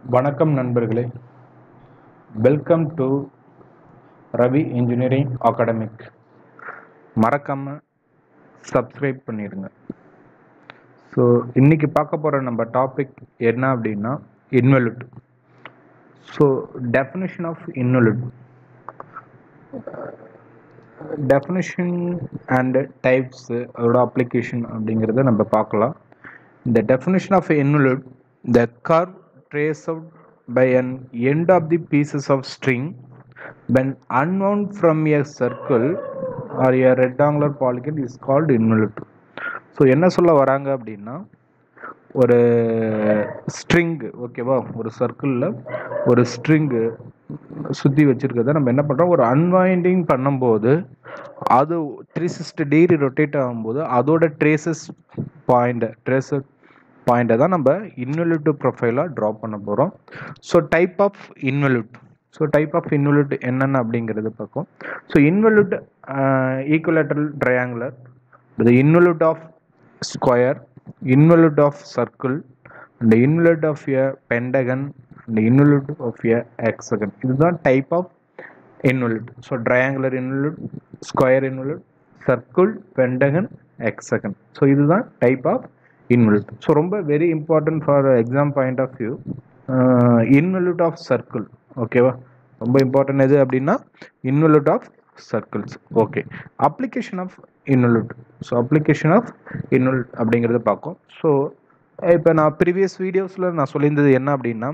வணக்கம் நண்பர்களே welcome to Ravi engineering academic மறக்காம சப்ஸ்கிரைப் பண்ணிடுங்க ஸோ இன்னைக்கு பார்க்க போகிற நம்ம டாபிக் என்ன அப்படின்னா involute so definition of involute definition and types அதோட அப்ளிகேஷன் அப்படிங்கிறத நம்ம பார்க்கலாம் இந்த definition of involute the curve traced out by an end of the pieces of string when unwound from a circle or a rectangular polygon is called involute so என்ன சொல்ல வராங்க அப்படின்னா ஒரு ஸ்ட்ரிங் ஓகேவா ஒரு சர்க்கிளில் ஒரு ஸ்ட்ரிங்கு சுற்றி வச்சுருக்கிறத நம்ம என்ன பண்ணுறோம் ஒரு அன்வைண்டிங் பண்ணும்போது அது த்ரீ சிக்ஸ்டி டிகிரி ரொட்டேட் ஆகும்போது அதோட ட்ரேசஸ் பாயிண்ட் ட்ரேசஸ் பாயிண்ட்டை தான் நம்ம இன்வெல்யூட் ப்ரொஃபைலாக ட்ரா பண்ண போகிறோம் so type of involute so type of involute என்னென்ன அப்படிங்கிறது பார்க்கும் so involute equilateral triangular the involute of square involute of circle and the involute of a pentagon and the involute of a hexagon இதுதான் type of involute so triangular involute square involute circle pentagon hexagon so இதுதான் type of involute so ரொம்ப very important for exam point of view involute of circle ஓகேவா ரொம்ப important எது அப்படின்னா involute of circles okay application of involute so application of involute அப்படிங்கிறத பார்க்கும் so இப்போ நான் ப்ரீவியஸ் வீடியோஸில் நான் சொல்லியிருந்தது என்ன அப்படின்னா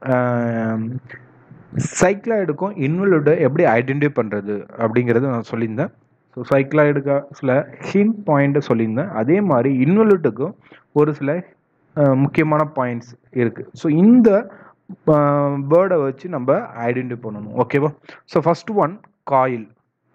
சைக்ளாய்டுக்கும் இன்வெல்யூட்டை எப்படி ஐடென்டிஃபை பண்ணுறது அப்படிங்கிறத நான் சொல்லியிருந்தேன் ஸோ சைக்ளாய்டுக்காஸில் ஹின் பாயிண்ட்டை சொல்லியிருந்தேன் அதே மாதிரி இன்வெல்யூட்டுக்கும் ஒரு சில அஹ், முக்கியமான பாயிண்ட்ஸ் இருக்குது ஸோ இந்த வேர்டை வச்சு நம்ம ஐடென்டிஃபை பண்ணணும் ஓகேவா so first one coil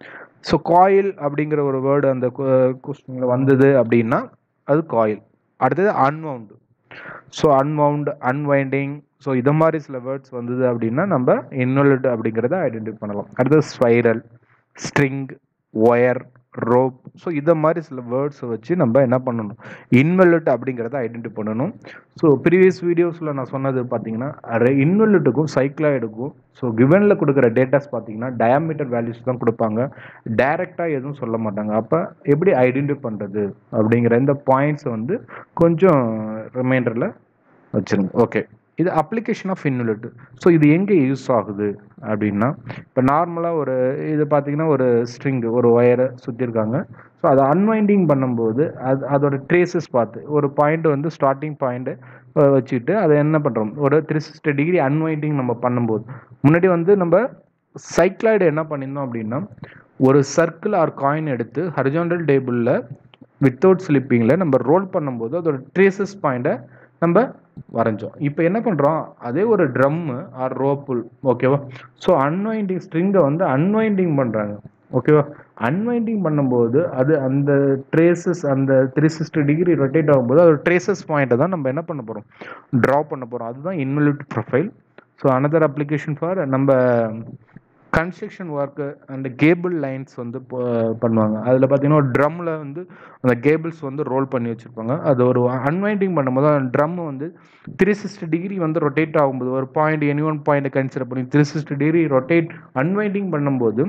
so coil அப்படிங்கிற ஒரு வேர்டு அந்த கொஸ்டினில் வந்தது அப்படின்னா அது காயில் அடுத்தது unwound so unwound unwinding so இதை மாதிரி சில வேர்ட்ஸ் வந்தது அப்படின்னா நம்ம இன்வெல்ட் அப்படிங்கிறத ஐடென்டிஃபை பண்ணலாம் அடுத்தது spiral string wire rope so இதை மாதிரி சில வேர்ட்ஸை வச்சு நம்ம என்ன பண்ணணும் இன்வெல்ட் அப்படிங்கிறத ஐடென்டிஃபை பண்ணணும் ஸோ ப்ரீவியஸ் வீடியோஸில் நான் சொன்னது பார்த்தீங்கன்னா இன்வெல்ட்டுக்கும் சைக்ளாய்டுக்கும் ஸோ கிவனில் கொடுக்குற டேட்டாஸ் பார்த்தீங்கன்னா டயாமீட்டர் வேல்யூஸ் தான் கொடுப்பாங்க டைரெக்டாக எதுவும் சொல்ல மாட்டாங்க அப்போ எப்படி ஐடென்டிஃபை பண்ணுறது அப்படிங்கிற இந்த பாயிண்ட்ஸை வந்து கொஞ்சம் ரிமைண்டரில் வச்சுருங்க ஓகே இது அப்ளிகேஷன் ஆஃப் இன்வெல்ட் ஸோ இது எங்கே யூஸ் ஆகுது அப்படின்னா இப்போ நார்மலாக ஒரு இது பார்த்தீங்கன்னா ஒரு ஸ்ட்ரிங் ஒரு ஒயரை சுற்றிருக்காங்க ஸோ அதை அன்வைண்டிங் பண்ணும்போது அது அதோட ட்ரேசஸ் பார்த்து ஒரு பாயிண்ட் வந்து ஸ்டார்டிங் பாயிண்ட்டு வச்சுட்டு அதை என்ன பண்ணுறோம் ஒரு த்ரீ சிக்ஸ்டி டிகிரி அன்வைண்டிங் நம்ம பண்ணும்போது முன்னாடி வந்து நம்ம சைக்ளாய்டு என்ன பண்ணியிருந்தோம் அப்படின்னா ஒரு சர்க்கிள் ஆர் காயின் எடுத்து ஹரிஜாண்டல் டேபிளில் வித்தவுட் ஸ்லிப்பிங்கில் நம்ம ரோல் பண்ணும்போது அதோட ட்ரேசஸ் பாயிண்ட்டை நம்ம வரைஞ்சோம் இப்போ என்ன பண்ணுறோம் அதே ஒரு ட்ரம்மு ஆர் ரோப்புல் ஓகேவா ஸோ அன்வைண்டிங் ஸ்ட்ரிங்கை வந்து அன்வைண்டிங் பண்ணுறாங்க ஓகேவா அன்வைண்டிங் பண்ணும்போது அது அந்த ட்ரேசஸ் அந்த த்ரீ சிக்ஸ்டி டிகிரி ரொட்டேட் ஆகும்போது அதோட ட்ரேசஸ் பாயிண்ட்டை தான் நம்ம என்ன பண்ண போகிறோம் ட்ரா பண்ண போகிறோம் அதுதான் involute profile so another application for நம்ம கன்ஸ்ட்ரக்ஷன் ஒர்க்கு அந்த கேபிள் லைன்ஸ் வந்து ப- பண்ணுவாங்க அதில் பார்த்தீங்கன்னா ஒரு ட்ரம்மில் வந்து அந்த கேபிள்ஸ் வந்து ரோல் பண்ணி வச்சுருப்பாங்க அது ஒரு அன்வைண்டிங் பண்ணும்போது அந்த ட்ரம் வந்து த்ரீ சிக்ஸ்டி டிகிரி வந்து ரொட்டேட் ஆகும்போது ஒரு point any one point consider பண்ணி three sixty degree rotate unwinding பண்ணும்போது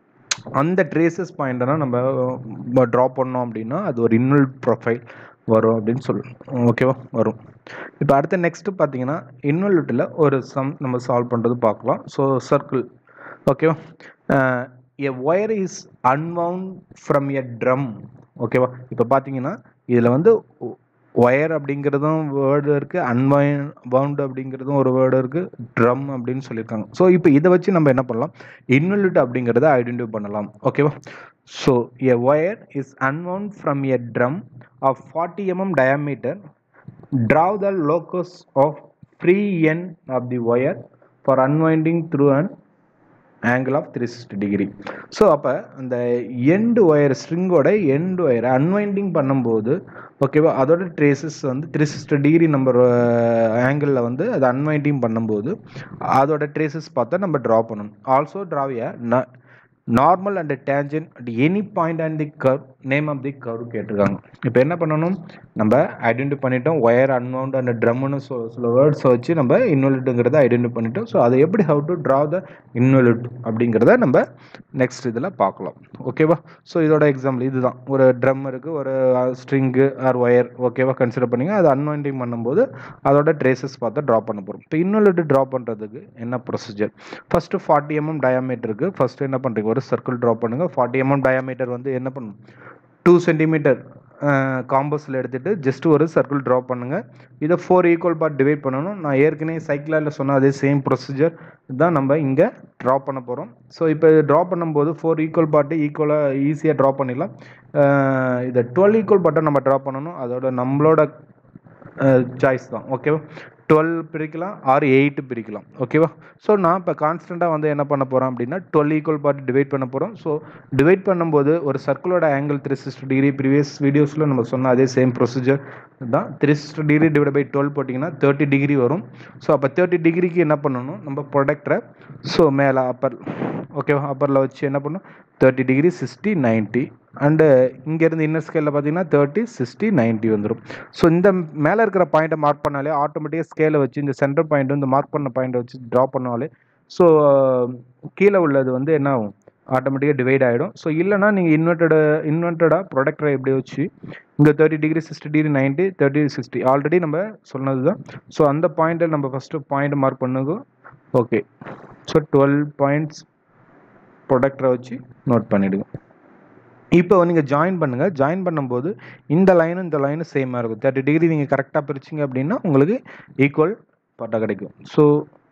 அந்த ட்ரேசஸ் பாயிண்ட்டெல்லாம் நம்ம ட்ரா பண்ணோம் அப்படின்னா அது ஒரு இன்வெல் ப்ரொஃபைல் வரும் அப்படின்னு சொல்லணும் ஓகேவா வரும் இப்போ அடுத்த நெக்ஸ்ட்டு பார்த்தீங்கன்னா இன்வெல்யூட்டில் ஒரு சம் நம்ம சால்வ் பண்ணுறது பார்க்கலாம் ஸோ சர்க்கிள் ஓகேவா a wire is unwound from a drum ஓகேவா இப்போ பார்த்தீங்கன்னா இதில் வந்து ஒயர் அப்படிங்கிறதும் வேர்டு இருக்குது அன்வவுண்ட் அப்படிங்கிறதும் ஒரு வேர்டு இருக்குது ட்ரம் அப்படின்னு சொல்லியிருக்காங்க ஸோ இப்போ இதை வச்சு நம்ம என்ன பண்ணலாம் இன்வெல்யூட் அப்படிங்கிறத ஐடென்டிஃபை பண்ணலாம் ஓகேவா so a wire is unwound from a drum of forty mm diameter draw the locus of free end of the wire for unwinding through an angle of 360 degree ஸோ அப்போ அந்த எண்டு ஒயர் ஸ்ட்ரிங்கோட end ஒயரை unwinding பண்ணும்போது ஓகேவா அதோட traces வந்து three sixty degree number ஆங்கிளில் வந்து அதை அன்வைண்டிங் பண்ணும்போது அதோட ட்ரேசஸ் பார்த்தா நம்ம ட்ரா பண்ணணும் also draw a normal and tangent at any point and the curve name of the curve கேட்டிருக்காங்க இப்போ என்ன பண்ணணும் நம்ம ஐடென்டி பண்ணிட்டோம் ஒயர் அன்வவுண்ட் அண்ட் ட்ரம்னு சில வேர்ட்ஸை வச்சு நம்ம இன்வெலிட்டுங்கிறத ஐடென்டி பண்ணிட்டோம் ஸோ அதை எப்படி how to draw the involute அப்படிங்கிறத நம்ம நெக்ஸ்ட் இதில் பார்க்கலாம் ஓகேவா ஸோ இதோட எக்ஸாம்பிள் இதுதான் ஒரு ட்ரம் இருக்குது ஒரு ஸ்ட்ரிங்கு ஆர் ஒயர் ஓகேவா கன்சிடர் பண்ணிங்க அதை அன்வைண்டிங் பண்ணும்போது அதோட ட்ரேசஸ் பார்த்து ட்ரா பண்ண போகிறோம் இப்போ இன்வெலிட் ட்ரா பண்ணுறதுக்கு என்ன ப்ரொசீஜர் ஃபஸ்ட்டு ஃபார்ட்டி எம்எம் டயாமீட்டருக்கு ஃபஸ்ட்டு என்ன பண்ணுறீங்க ஒரு சர்க்கிள் ட்ரா பண்ணுங்கள் ஃபார்ட்டி எம்எம் டயாமீட்டர் வந்து என்ன பண்ணணும் டூ சென்டிமீட்டர் காம்பஸில் எடுத்துகிட்டு ஜஸ்ட் ஒரு சர்க்கிள் ட்ரா பண்ணுங்கள் இதை ஃபோர் ஈக்குவல் பார்ட் டிவைட் பண்ணணும் நான் ஏற்கனவே சைக்கிளில் சொன்ன அதே சேம் ப்ரொசீஜர் தான் நம்ம இங்கே ட்ரா பண்ண போகிறோம் ஸோ இப்போ ட்ரா பண்ணும்போது ஃபோர் ஈக்குவல் பார்ட்டு ஈக்குவலாக ஈஸியாக ட்ரா பண்ணிடலாம் இதை டுவெல் ஈக்குவல் பார்ட்டை நம்ம ட்ரா பண்ணணும் அதோட நம்மளோட சாய்ஸ் தான் ஓகேவா டுவெல் பிரிக்கலாம் ஆர் எயிட் பிரிக்கலாம் ஓகேவா ஸோ நான் இப்போ கான்ஸ்டண்ட்டாக வந்து என்ன பண்ண போகிறோம் அப்படின்னா டுவெல் ஈக்குவல் பார்ட் டிவைட் பண்ண போகிறோம் ஸோ டிவைட் பண்ணும்போது ஒரு சர்க்கிளோட angle three sixty degree previous வீடியோஸில் நம்ம சொன்ன அதே சேம் ப்ரொசீஜர் தான் three sixty degree divide by twelve போட்டிங்கன்னா தேர்ட்டி டிகிரி வரும் ஸோ அப்போ தேர்ட்டி டிகிரிக்கு என்ன பண்ணணும் நம்ம ப்ரொடக்டரை ஸோ மேலே அப்பர் ஓகேவா அப்பரில் வச்சு என்ன பண்ணணும் thirty degree sixty ninety and இங்கேருந்து இன்னர் ஸ்கேலில் பார்த்தீங்கன்னா தேர்ட்டி சிக்ஸ்டி நைன்ட்டி வந்துடும் ஸோ இந்த மேலே இருக்கிற பாயிண்ட்டை மார்க் பண்ணாலே ஆட்டோமேட்டிக்காக ஸ்கேலை வச்சு இந்த சென்டர் பாயிண்ட் இந்த மார்க் பண்ண பாயிண்ட்டை வச்சு ட்ரா பண்ணாலே ஸோ கீழே உள்ளது வந்து என்ன ஆகும் ஆட்டோமேட்டிக்காக டிவைட் ஆகிடும் ஸோ இல்லைனா நீங்கள் இன்வெர்டட இன்வெர்டடாக ப்ரொடக்டரை எப்படி வச்சு இங்கே thirty degree sixty degree ninety thirty sixty already நம்ம சொன்னது தான் ஸோ அந்த பாயிண்ட்டை நம்ம ஃபஸ்ட்டு பாயிண்ட் மார்க் பண்ணுங்க ஓகே ஸோ டுவெல் பாயிண்ட்ஸ் ப்ரொடக்டரை வச்சு நோட் பண்ணிவிடுங்க இப்போ நீங்கள் ஜாயின் பண்ணுங்கள் ஜாயின் பண்ணும்போது இந்த லைனும் இந்த லைனும் சேமாக இருக்கும் தேர்ட்டி டிகிரி நீங்கள் கரெக்டாக பிரிச்சிங்க அப்படின்னா உங்களுக்கு ஈக்குவல் பட்டா கிடைக்கும் ஸோ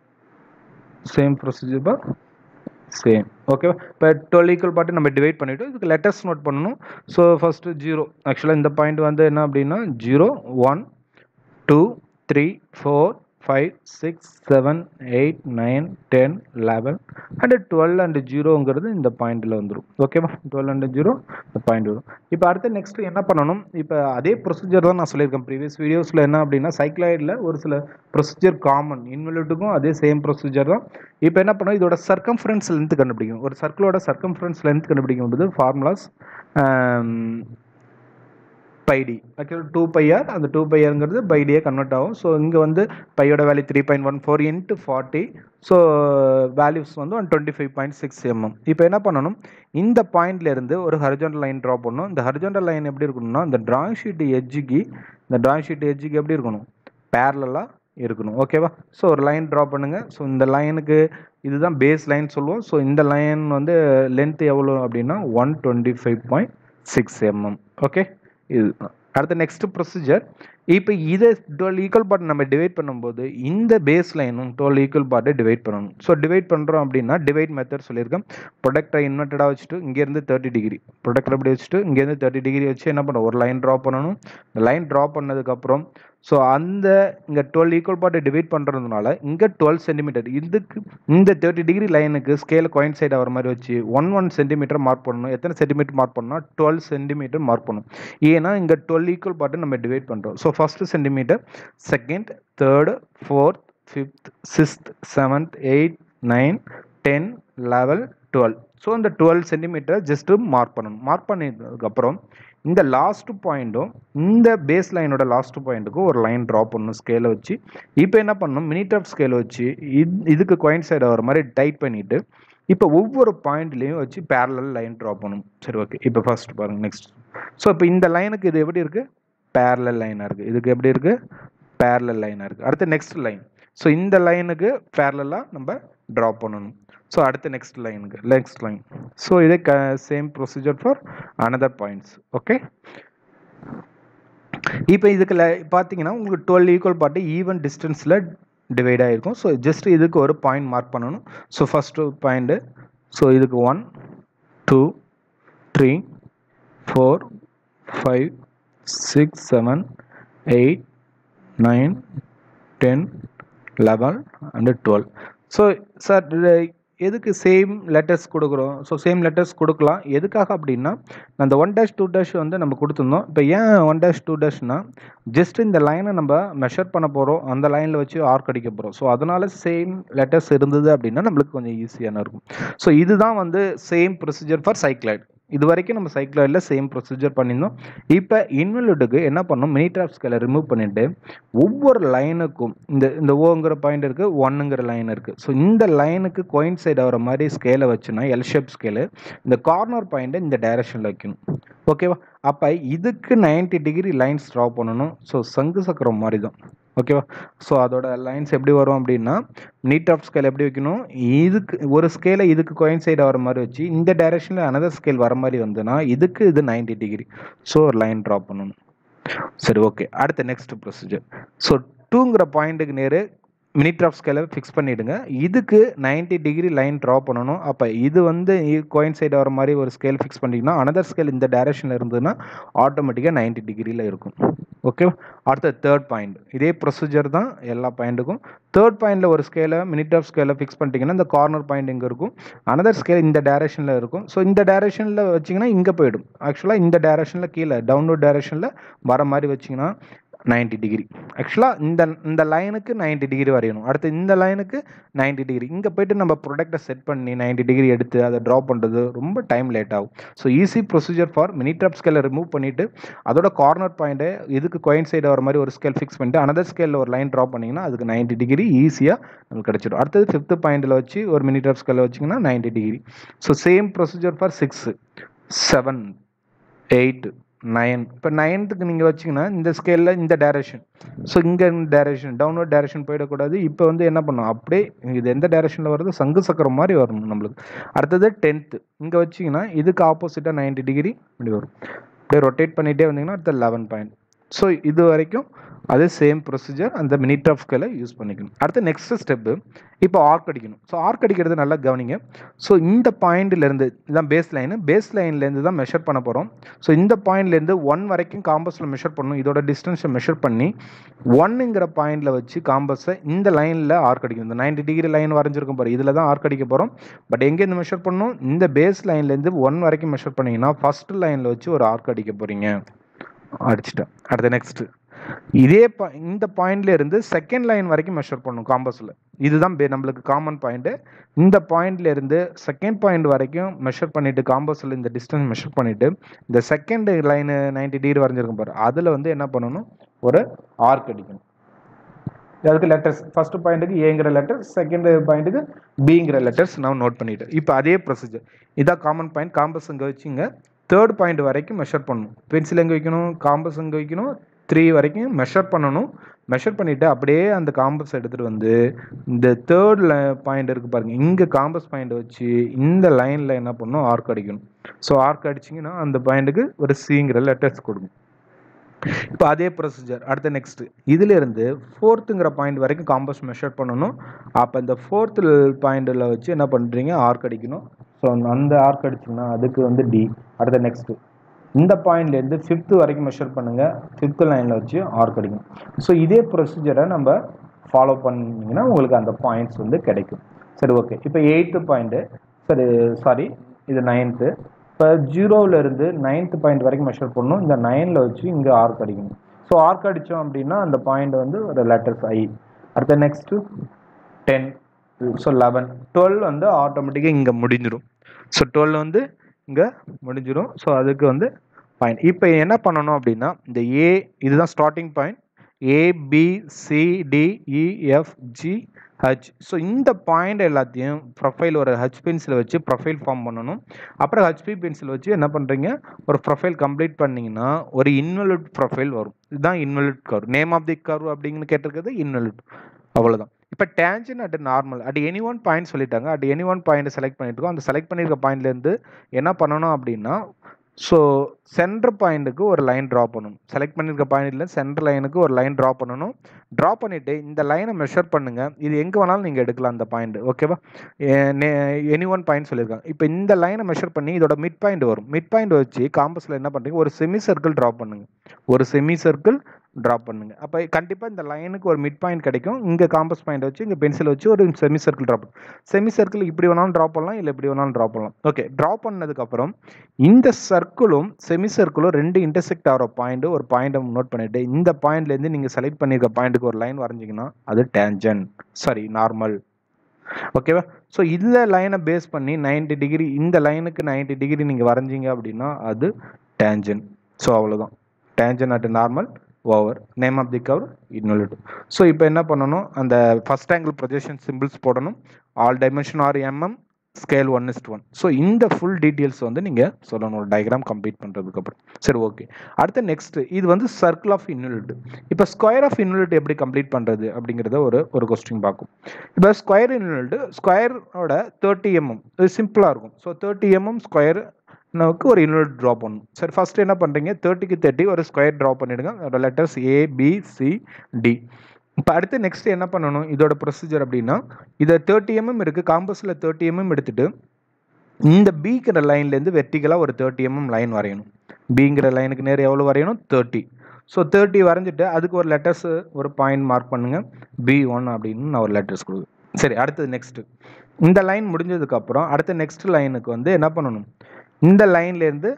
சேம் ப்ரொசீஜர் பா சேம் ஓகேவா இப்போ டுவெல் ஈக்குவல் பார்ட்டு நம்ம டிவைட் பண்ணிவிட்டு இதுக்கு லெட்டர்ஸ் நோட் பண்ணணும் ஸோ ஃபஸ்ட்டு ஜீரோ ஆக்சுவலாக இந்த பாயிண்ட் வந்து என்ன அப்படின்னா zero one two three four five six seven eight nine ten eleven and twelve and ஜீரோங்கிறது இந்த பாயிண்டில் வந்துடும் ஓகேவா டுவெல் அண்டு ஜீரோ இந்த பாயிண்ட் வரும் இப்போ அடுத்து நெக்ஸ்ட் என்ன பண்ணணும் இப்போ அதே ப்ரொசீஜர் தான் நான் சொல்லியிருக்கேன் ப்ரீவியஸ் வீடியோஸில் என்ன அப்படின்னா சைக்ளாய்டில் ஒரு சில ப்ரொசீஜர் காமன் இன்வெலிட்டுக்கும் அதே சேம் ப்ரொசீஜர் தான் இப்போ என்ன பண்ணணும் இதோட சர்க்கம்ஃபரன்ஸ் லென்த் கண்டுபிடிக்கணும் ஒரு சர்க்கிளோட சர்க்கம்ஃபரன்ஸ் லென்த் கண்டுபிடிக்கும் போது ஃபார்முலாஸ் பைடி ஆக்சுவலாக டூ பையார் அந்த டூ பையாருங்கிறது பைடியே கன்வெர்ட் ஆகும் ஸோ இங்கே வந்து பையோட value three point one four into forty so values வந்து one twenty five point six mm இப்போ என்ன பண்ணணும் இந்த பாயிண்ட்லேருந்து ஒரு ஹரிஜாண்டல் லைன் ட்ரா பண்ணணும் இந்த ஹரிஜாண்டல் லைன் எப்படி இருக்கணும்னா இந்த ட்ராயிங் ஷீட் எஜ்ஜுக்கு இந்த ட்ராயிங் ஷீட் எஜ்ஜுக்கு எப்படி இருக்கணும் பேரலாக இருக்கணும் ஓகேவா ஸோ ஒரு லைன் ட்ரா பண்ணுங்கள் ஸோ இந்த லைனுக்கு இதுதான் பேஸ் லைன் சொல்லுவோம் ஸோ இந்த லைன் வந்து லென்த் எவ்வளோ அப்படின்னா one twenty five point six mm okay இது அடுத்த நெக்ஸ்ட் ப்ரொசீஜர் இப்போ இதை டுவெல் ஈக்குவல் பார்ட் நம்ம டிவைட் பண்ணும்போது இந்த பேஸ் லைனும் டுவெல் ஈக்குவல் பார்ட்டை டிவைட் பண்ணணும் ஸோ டிவைட் பண்ணுறோம் அப்படின்னா டிவைட் மெத்தட் சொல்லியிருக்கேன் ப்ரொடக்டரை இன்வெர்ட்டடாக வச்சுட்டு இங்கேருந்து தேர்ட்டி டிகிரி ப்ரொடக்டர் அப்படி வச்சுட்டு இங்கேருந்து தேர்ட்டி டிகிரி வச்சு என்ன பண்ணணும் ஒரு லைன் ட்ரா பண்ணணும் இந்த லைன் ட்ரா பண்ணதுக்கப்புறம் ஸோ அந்த இங்கே டுவெல் ஈக்குவல் பார்ட்டை டிவைட் பண்ணுறதுனால இங்கே டுவெல் சென்டிமீட்டர் இதுக்கு இந்த தேர்ட்டி டிகிரி லைனுக்கு ஸ்கேல் காயின் சைடு ஆகிற மாதிரி வச்சு ஒன் ஒன் சென்டிமீட்டர் மார்க் பண்ணணும் எத்தனை சென்டிமீட்டர் மார்க் பண்ணணும் டுவெல் சென்டிமீட்டர் மார்க் பண்ணணும் ஏன்னா இங்கே டுவெல் ஈக்குவல் பார்ட்டை நம்ம டிவைட் பண்ணுறோம் so first centimetre second third fourth fifth sixth seventh eight nine ten eleven twelve so இந்த டுவெல் சென்டிமீட்டர் ஜஸ்ட்டு மார்க் பண்ணணும் மார்க் பண்ணதுக்கப்புறம் இந்த லாஸ்ட் பாயிண்ட்டும் இந்த பேஸ் லைனோட லாஸ்ட் பாயிண்ட்டுக்கும் ஒரு லைன் ட்ரா பண்ணணும் ஸ்கேலை வச்சு இப்போ என்ன பண்ணணும் மினிட் ஆஃப் ஸ்கேலை வச்சு இது இதுக்கு coin சைடு வர மாதிரி டைட் பண்ணிவிட்டு இப்போ ஒவ்வொரு பாயிண்ட்லேயும் வச்சு பேரலல் லைன் ட்ரா பண்ணணும் சரி ஓகே இப்போ ஃபர்ஸ்ட் பாருங்க நெக்ஸ்ட் ஸோ இப்போ இந்த லைனுக்கு இது எப்படி இருக்குது பேரலல் லைனாக இருக்குது இதுக்கு எப்படி இருக்குது பேரலல் லைனாக இருக்குது அடுத்து நெக்ஸ்ட் லைன் ஸோ இந்த லைனுக்கு பேரலாக நம்ம ட்ரா பண்ணணும் ஸோ அடுத்து நெக்ஸ்ட் லைனுக்கு நெக்ஸ்ட் லைன் ஸோ இதே க same procedure for another points okay இப்போ இதுக்கு பார்த்தீங்கன்னா உங்களுக்கு டுவெல் ஈக்குவல் பார்ட்டு ஈவன் டிஸ்டன்ஸில் டிவைட் ஆகிருக்கும் ஸோ ஜஸ்ட் இதுக்கு ஒரு பாயிண்ட் மார்க் பண்ணணும் ஸோ ஃபஸ்ட்டு பாயிண்ட்டு ஸோ இதுக்கு one two three four five six seven eight nine ten eleven and twelve so sir எதுக்கு சேம் லெட்டர்ஸ் கொடுக்குறோம் ஸோ சேம் லெட்டர்ஸ் கொடுக்கலாம் எதுக்காக அப்படின்னா அந்த ஒன் டேஷ் டூ டேஷ் வந்து நம்ம கொடுத்துருந்தோம் இப்போ ஏன் ஒன் டேஷ் டூ டேஷ்னா ஜஸ்ட் இந்த லைனை நம்ம மெஷர் பண்ண போகிறோம் அந்த லைனில் வச்சு ஆர்க் அடிக்க போகிறோம் ஸோ அதனால சேம் லெட்டர்ஸ் இருந்தது அப்படின்னா நம்மளுக்கு கொஞ்சம் ஈஸியான இருக்கும் ஸோ இதுதான் வந்து சேம் ப்ரொசீஜர் ஃபார் சைக்ளைட் இது வரைக்கும் நம்ம சைக்ளாய்டில் சேம் ப்ரொசீஜர் பண்ணியிருந்தோம் இப்போ இன்வெல்யூட்டுக்கு என்ன பண்ணணும் மினிட் ஆஃப் ஸ்கேலை ரிமூவ் பண்ணிவிட்டு ஒவ்வொரு லைனுக்கும் இந்த இந்த ஓங்கிற பாயிண்ட் இருக்குது ஒன்னுங்கிற லைன் இருக்குது ஸோ இந்த லைனுக்கு கோயின் சைடு ஆகிற மாதிரி ஸ்கேலை வச்சுன்னா எல் ஷேப் ஸ்கேலு இந்த கார்னர் பாயிண்ட்டை இந்த டைரக்ஷனில் வைக்கணும் ஓகேவா அப்போ இதுக்கு 90 டிகிரி லைன்ஸ் ட்ரா பண்ணணும் ஸோ சங்கு சக்கரம் மாதிரி தான் ஓகேவா ஸோ அதோட லைன்ஸ் எப்படி வரும் அப்படின்னா நீட் ஆஃப் ஸ்கேல் எப்படி வைக்கணும் இதுக்கு ஒரு ஸ்கேலை இதுக்கு கோயின் சைடு வர மாதிரி வச்சு இந்த டைரக்ஷனில் அனதர் ஸ்கேல் வர மாதிரி வந்துன்னா இதுக்கு இது 90 டிகிரி ஸோ ஒரு லைன் ட்ரா பண்ணணும் சரி ஓகே அடுத்த நெக்ஸ்ட் ப்ரொசீஜர் ஸோ டூங்கிற பாயிண்ட்டுக்கு நேரு மினிட் ஆஃப் ஸ்கேலை ஃபிக்ஸ் பண்ணிவிடுங்க இதுக்கு 90 டிகிரி லைன் ட்ரா பண்ணணும் அப்போ இது வந்து கோயின் சைடு வர மாதிரி ஒரு ஸ்கேல் ஃபிக்ஸ் பண்ணிங்கன்னா அனதர் ஸ்கேல் இந்த டைரக்ஷனில் இருந்ததுன்னா ஆட்டோமேட்டிக்காக 90 டிகிரியில் இருக்கும் ஓகேவா அடுத்த தேர்ட் பாயிண்ட் இதே ப்ரொசீஜர் தான் எல்லா பாயிண்ட்டுக்கும் தேர்ட் பாயிண்டில் ஒரு ஸ்கேலை மினிட் ஆஃப் ஸ்கேலை ஃபிக்ஸ் பண்ணிட்டீங்கன்னா இந்த கார்னர் பாயிண்ட் இங்கே இருக்கும் அனதர் ஸ்கேல் இந்த டைரக்ஷனில் இருக்கும் ஸோ இந்த டைரக்ஷனில் வச்சிங்கன்னா இங்கே போயிடும் ஆக்சுவலாக இந்த டைரக்ஷனில் கீழே டவுன்லோட் டைரக்ஷனில் வர மாதிரி வச்சிங்கன்னா 90 டிகிரி ஆக்சுவலாக இந்த இந்த லைனுக்கு 90 டிகிரி வரையணும் அடுத்து இந்த லைனுக்கு 90 டிகிரி இங்கே போயிட்டு நம்ம ப்ரொடக்டை செட் பண்ணி 90 டிகிரி எடுத்து அதை ட்ரா பண்ணுறது ரொம்ப டைம் லேட் ஆகும் so easy procedure for mini drafter ஸ்கேலை ரிமூவ் பண்ணிவிட்டு அதோட கார்னர் பாயிண்ட்டை இதுக்கு கோயின் சைடு வர மாதிரி ஒரு ஸ்கேல் ஃபிக்ஸ் பண்ணிட்டு அனதர் ஸ்கேலில் ஒரு லைன் ட்ரா பண்ணிங்கன்னா அதுக்கு 90 டிகிரி ஈஸியாக நமக்கு கிடச்சிடும் அடுத்தது ஃபிஃப்த் பாயிண்டில் வச்சு ஒரு மினி ட்ராப் ஸ்கேலில் வச்சிங்கன்னா 90 degree so same procedure for six seven eight nine இப்போ நைன்த்துக்கு நீங்கள் வச்சிங்கன்னா இந்த ஸ்கேலில் இந்த டைரக்ஷன் ஸோ இங்கே டைரக்ஷன் டவுன்வர்ட் டைரக்ஷன் போயிடக்கூடாது இப்போ வந்து என்ன பண்ணும் அப்படியே இது எந்த டைரக்ஷனில் வருது சங்கு சக்கரம் மாதிரி வரணும் நம்மளுக்கு அடுத்தது டென்த்து இங்கே வச்சிங்கன்னா இதுக்கு ஆப்போசிட்டாக 90 டிகிரி இப்படி வரும் அப்படியே ரொட்டேட் பண்ணிகிட்டே வந்தீங்கன்னா அடுத்த லெவன் பாயிண்ட் ஸோ இது வரைக்கும் அதே சேம் ப்ரொசீஜர் அந்த மினிட் ஆஃப் ஸ்கேலை யூஸ் பண்ணிக்கணும் அடுத்து நெக்ஸ்ட் ஸ்டெப்பு இப்போ ஆர்க் அடிக்கணும் ஸோ ஆர்க் அடிக்கிறது நல்லா கவனிங்க ஸோ இந்த பாயிண்ட்லேருந்து இதுதான் பேஸ் லைனு பேஸ் லைன்லேருந்து தான் மெஷர் பண்ண போகிறோம் ஸோ இந்த பாயிண்ட்லேருந்து ஒன் வரைக்கும் காம்பஸில் மெஷர் பண்ணணும் இதோட டிஸ்டன்ஸை மெஷர் பண்ணி ஒன்னுங்கிற பாயிண்டில் வச்சு காம்பஸை இந்த லைனில் ஆர்க் அடிக்கணும் இந்த 90 டிகிரி லைன் வரைஞ்சிருக்கும் பாரு இதில் தான் ஆர்க் அடிக்க போகிறோம் பட் எங்கேருந்து மெஷர் பண்ணணும் இந்த பேஸ் லைன்லேருந்து ஒன் வரைக்கும் மெஷர் பண்ணீங்கன்னா ஃபர்ஸ்ட் லைனில் வச்சு ஒரு ஆர்க் அடிக்க போகிறீங்க அடிச்சிட்டேன் அடுத்து நெக்ஸ்ட்டு இதே பா இந்த பாயிண்ட்ல இருந்து செகண்ட் லைன் வரைக்கும் மெஷர் பண்ணும் காம்பஸில் இதுதான் பே- நம்மளுக்கு காமன் பாயிண்ட்டு இந்த பாயிண்ட்ல இருந்து செகண்ட் பாயிண்ட் வரைக்கும் மெஷர் பண்ணிட்டு காம்பஸில் இந்த டிஸ்டன்ஸ் மெஷர் பண்ணிட்டு இந்த செகண்ட் லைனு 90 டிகிரி வரைஞ்சிருக்கும் பாரு அதில் வந்து என்ன பண்ணணும் ஒரு ஆர்க் அடிக்கணும் அதுக்கு லெட்டர்ஸ் ஃபர்ஸ்ட் பாயிண்ட்டுக்கு ஏங்கிற லெட்டர் செகண்ட் பாயிண்ட்டுக்கு பிங்கிற லெட்டர்ஸ் நான் நோட் பண்ணிட்டேன் இப்போ அதே ப்ரொசீஜர் இதான் காமன் பாயிண்ட் காம்பஸ் இங்கே வச்சுங்க தேர்ட் பாயிண்ட் வரைக்கும் மெஷர் பண்ணணும் பென்சில் எங்கே வைக்கணும் காம்பஸ் எங்கே வைக்கணும் த்ரீ வரைக்கும் மெஷர் பண்ணணும் மெஷர் பண்ணிவிட்டு அப்படியே அந்த காம்பஸ் எடுத்துகிட்டு வந்து இந்த தேர்ட் பாயிண்ட் இருக்குது பாருங்கள் இங்கே காம்பஸ் பாயிண்ட் வச்சு இந்த லைனில் என்ன பண்ணணும் ஆர்க் அடிக்கணும் ஸோ ஆர்க் அடிச்சிங்கன்னா அந்த பாயிண்ட்டுக்கு ஒரு சிங்கிற லெட்டர்ஸ் கொடுங்க இப்போ அதே ப்ரொசீஜர் அடுத்த நெக்ஸ்ட் இதுல இருந்து ஃபோர்த்துங்கிற பாயிண்ட் வரைக்கும் காம்பஸ் மெஷர் பண்ணணும் அப்போ இந்த ஃபோர்த்து பாயிண்டில் வச்சு என்ன பண்ணுறீங்க ஆர்க் அடிக்கணும் ஸோ அந்த ஆர்க் அடிச்சிங்கன்னா அதுக்கு வந்து டி அடுத்த நெக்ஸ்ட்டு இந்த பாயிண்ட்லேருந்து ஃபிஃப்த்து வரைக்கும் மெஷர் பண்ணுங்கள் ஃபிஃப்த்து லைனில் வச்சு ஆர்க் அடிக்கணும் ஸோ இதே ப்ரொசீஜரை நம்ம ஃபாலோ பண்ணீங்கன்னா உங்களுக்கு அந்த பாயிண்ட்ஸ் வந்து கிடைக்கும் சரி ஓகே இப்போ எயித்து பாயிண்ட்டு சரி சாரி இது நைன்த்து இப்போ ஜீரோவிலேருந்து நைன்த் பாயிண்ட் வரைக்கும் மெஷர் பண்ணணும் இந்த நைனில் வச்சு இங்கே ஆர்க் அடிக்கணும் ஸோ ஆர்க் அடித்தோம் அப்படின்னா அந்த பாயிண்ட் வந்து ஒரு லெட்டர்ஸ் ஐ அடுத்த next ten so eleven twelve வந்து ஆட்டோமேட்டிக்காக இங்கே முடிஞ்சிடும் ஸோ டுவெல் வந்து இங்கே முடிஞ்சிடும் ஸோ அதுக்கு வந்து பாயிண்ட் இப்போ என்ன பண்ணணும் அப்படின்னா இந்த ஏ இதுதான் starting point A B C D E F G H so இந்த பாயிண்ட் எல்லாத்தையும் ப்ரொஃபைல் ஒரு ஹச் பென்சில் வச்சு ப்ரொஃபைல் ஃபார்ம் பண்ணணும் அப்புறம் ஹச்பி பென்சில் வச்சு என்ன பண்ணுறீங்க ஒரு ப்ரொஃபைல் கம்ப்ளீட் பண்ணீங்கன்னா ஒரு இன்வெலிட் ப்ரொஃபைல் வரும் இதுதான் involute curve name of the curve அப்படிங்கன்னு கேட்டிருக்கிறது இன்வெலிட் அவ்வளோதான் இப்போ tangent at normal at any one point சொல்லிட்டாங்க at any one point select பண்ணிட்டு இருக்கோம் அந்த செலக்ட் பண்ணியிருக்க பாயிண்ட்லேருந்து என்ன பண்ணணும் அப்படின்னா ஸோ சென்டர் பாயிண்ட்டுக்கு ஒரு லைன் ட்ரா பண்ணணும் செலக்ட் பண்ணியிருக்க பாயிண்ட்ல சென்டர் லைனுக்கு ஒரு லைன் ட்ரா பண்ணணும் ட்ரா பண்ணிவிட்டு இந்த லைனை மெஷர் பண்ணுங்கள் இது எங்கே வேணாலும் நீங்கள் எடுக்கலாம் அந்த பாயிண்ட் ஓகேவா எனி ஒன் பாயிண்ட் சொல்லியிருக்காங்க இப்போ இந்த லைனை மெஷர் பண்ணி இதோட மிட் பாயிண்ட் வரும் மிட் பாயிண்ட் வச்சு காம்பஸில் என்ன பண்ணுறீங்க ஒரு செமி சர்க்கிள் ட்ரா பண்ணுங்க ஒரு செமி சர்க்கிள் ட்ரா பண்ணுங்க அப்போ கண்டிப்பாக இந்த லைனுக்கு ஒரு மிட் பாயிண்ட் கிடைக்கும் இங்கே காம்பஸ் பாயிண்ட் வச்சு இங்கே பென்சில் வச்சு ஒரு செமி சர்க்கிள் ட்ரா பண்ணும் செமி சர்க்கிள் இப்படி வேணாலும் ட்ரா பண்ணலாம் இல்லை இப்படி வேணாலும் ட்ரா பண்ணலாம் ஓகே ட்ரா பண்ணதுக்கப்புறம் இந்த சர்க்கிளும் செமி சர்க்கிளும் ரெண்டு இன்டர்செக்ட் ஆகிற பாயிண்ட் ஒரு பாயிண்ட்டை நோட் பண்ணிட்டு இந்த பாயிண்ட்லேருந்து நீங்கள் செலக்ட் பண்ணியிருக்க பாயிண்ட்டுக்கு ஒரு லைன் வரைஞ்சிங்கன்னா அது டேஞ்சன் சாரி நார்மல் ஓகேவா ஸோ இந்த லைனை பேஸ் பண்ணி 90 டிகிரி இந்த லைனுக்கு 90 டிகிரி நீங்கள் வரைஞ்சீங்க அப்படின்னா அது டேஞ்சன் ஸோ அவ்வளோதான் tangent at normal over name of the curve involute so இப்போ என்ன பண்ணணும் அந்த ஃபர்ஸ்ட் ஆங்கிள் ப்ரொஜெக்ஷன் சிம்பிள்ஸ் போடணும் all dimension are mm scale one is to one so இந்த ஃபுல் டீட்டெயில்ஸ் வந்து நீங்கள் சொல்லணும் ஒரு டயக்ராம் கம்ப்ளீட் பண்ணுறதுக்கப்புறம் சரி ஓகே அடுத்து நெக்ஸ்ட் இது வந்து சர்க்கிள் ஆஃப் இன்வெலிட் இப்போ ஸ்கொயர் ஆஃப் இன்வெலிட் எப்படி கம்ப்ளீட் பண்ணுறது அப்படிங்கிறத ஒரு ஒரு கொஸ்டின் பார்க்கும் இப்போ ஸ்கொயர் இன்வெலிட் ஸ்கொயரோட தேர்ட்டி எம்எம் இது சிம்பிளாக இருக்கும் ஸோ தேர்ட்டி எம்எம் ஸ்கொயர் நமக்கு ஒரு யூனிட் ட்ரா பண்ணணும் சரி ஃபர்ஸ்ட் என்ன பண்ணுறீங்க தேர்ட்டிக்கு தேர்ட்டி ஒரு ஸ்கொயர் ட்ரா பண்ணிடுங்க அதோட letters A B C D இப்போ அடுத்து நெக்ஸ்ட் என்ன பண்ணணும் இதோட ப்ரொசீஜர் அப்படின்னா இதை தேர்ட்டி எம்எம் இருக்குது காம்பஸில் தேர்ட்டி எம்எம் எடுத்துட்டு இந்த பிங்கிற லைன்லேருந்து வெர்டிகலாக ஒரு தேர்ட்டி எம்எம் லைன் வரையணும் பிங்கிற லைனுக்கு நேர் எவ்வளோ வரையணும் தேர்ட்டி ஸோ தேர்ட்டி வரைஞ்சிட்டு அதுக்கு ஒரு லெட்டர்ஸ் ஒரு பாயிண்ட் மார்க் பண்ணுங்கள் பி ஒன் அப்படின்னு நான் ஒரு லெட்டர்ஸ் கொடுக்குறேன் சரி அடுத்தது நெக்ஸ்ட்டு இந்த லைன் முடிஞ்சதுக்கப்புறம் அடுத்த நெக்ஸ்ட் லைனுக்கு வந்து என்ன பண்ணணும் இந்த லைன்லேருந்து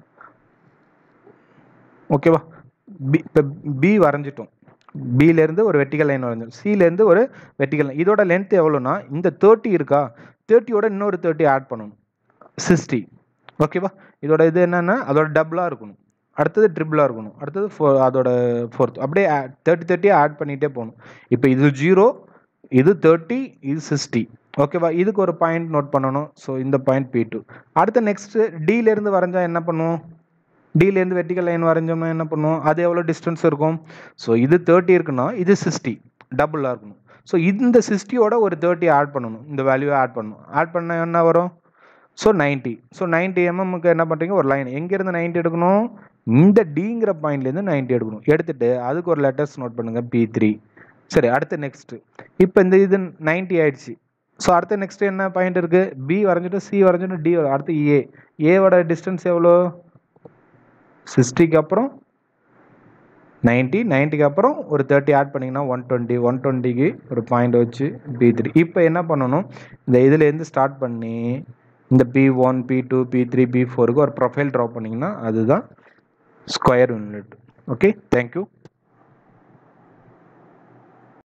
ஓகேவா பி இப்போ பி வரைஞ்சிட்டோம் பிலேருந்து ஒரு வெர்டிகல் லைன் வரைஞ்சோம் சிலேருந்து ஒரு வெர்டிகல் லைன் இதோட லென்த் எவ்வளோனா இந்த தேர்ட்டி இருக்கா தேர்ட்டியோட இன்னொரு தேர்ட்டி ஆட் பண்ணணும் சிக்ஸ்டி ஓகேவா இதோட இது என்னென்னா அதோட டபுளாக இருக்கணும் அடுத்தது ட்ரிபிளாக இருக்கணும் அடுத்தது ஃபோ அதோட ஃபோர்த் அப்படியே தேர்ட்டி தேர்ட்டியாக ஆட் பண்ணிகிட்டே போகணும் இப்போ இது ஜீரோ இது தேர்ட்டி இது சிக்ஸ்டி ஓகேவா இதுக்கு ஒரு பாயிண்ட் நோட் பண்ணணும் ஸோ இந்த பாயிண்ட் பி டூ அடுத்த நெக்ஸ்ட்டு டிலேருந்து வரைஞ்சா என்ன பண்ணுவோம் டிலேருந்து வெர்டிகல் லைன் வரைஞ்சோம்னா என்ன பண்ணுவோம் அது எவ்வளோ டிஸ்டன்ஸ் இருக்கும் ஸோ இது தேர்ட்டி இருக்குன்னா இது சிக்ஸ்டி டபுளாக இருக்கணும் ஸோ இந்த சிக்ஸ்டியோட ஒரு தேர்ட்டி ஆட் பண்ணணும் இந்த வேல்யூவை ஆட் பண்ணணும் ஆட் பண்ண என்ன வரும் ஸோ நைன்ட்டி ஸோ நைன்ட்டி எம்எம்க்கு என்ன பண்ணுறீங்க ஒரு லைன் எங்கேருந்து நைன்ட்டி எடுக்கணும் இந்த டிங்கிற பாயிண்ட்லேருந்து நைன்ட்டி எடுக்கணும் எடுத்துட்டு அதுக்கு ஒரு லெட்டர்ஸ் நோட் பண்ணுங்கள் பி த்ரீ சரி அடுத்து நெக்ஸ்ட்டு இப்போ இந்த இது நைன்ட்டி ஆயிடுச்சு ஸோ அடுத்து நெக்ஸ்ட் என்ன பாயிண்ட் இருக்குது பி வரைஞ்சிட்டு சி வரைஞ்சிட்டு டி அடுத்து ஏ ஏவோட டிஸ்டன்ஸ் எவ்வளோ சிக்ஸ்டிக்கு அப்புறம் நைன்ட்டி நைன்ட்டிக்கு அப்புறம் ஒரு தேர்ட்டி ஆட் பண்ணிங்கன்னா ஒன் டுவெண்ட்டி ஒன் டுவெண்ட்டிக்கு ஒரு பாயிண்ட் வச்சு பி த்ரீ இப்போ என்ன பண்ணணும் இந்த இதுலேருந்து ஸ்டார்ட் பண்ணி இந்த B one B two B three B ஃபோருக்கு ஒரு ப்ரொஃபைல் ட்ரா பண்ணிங்கன்னா அதுதான் ஸ்கொயர் யூனிட் ஓகே தேங்க்யூ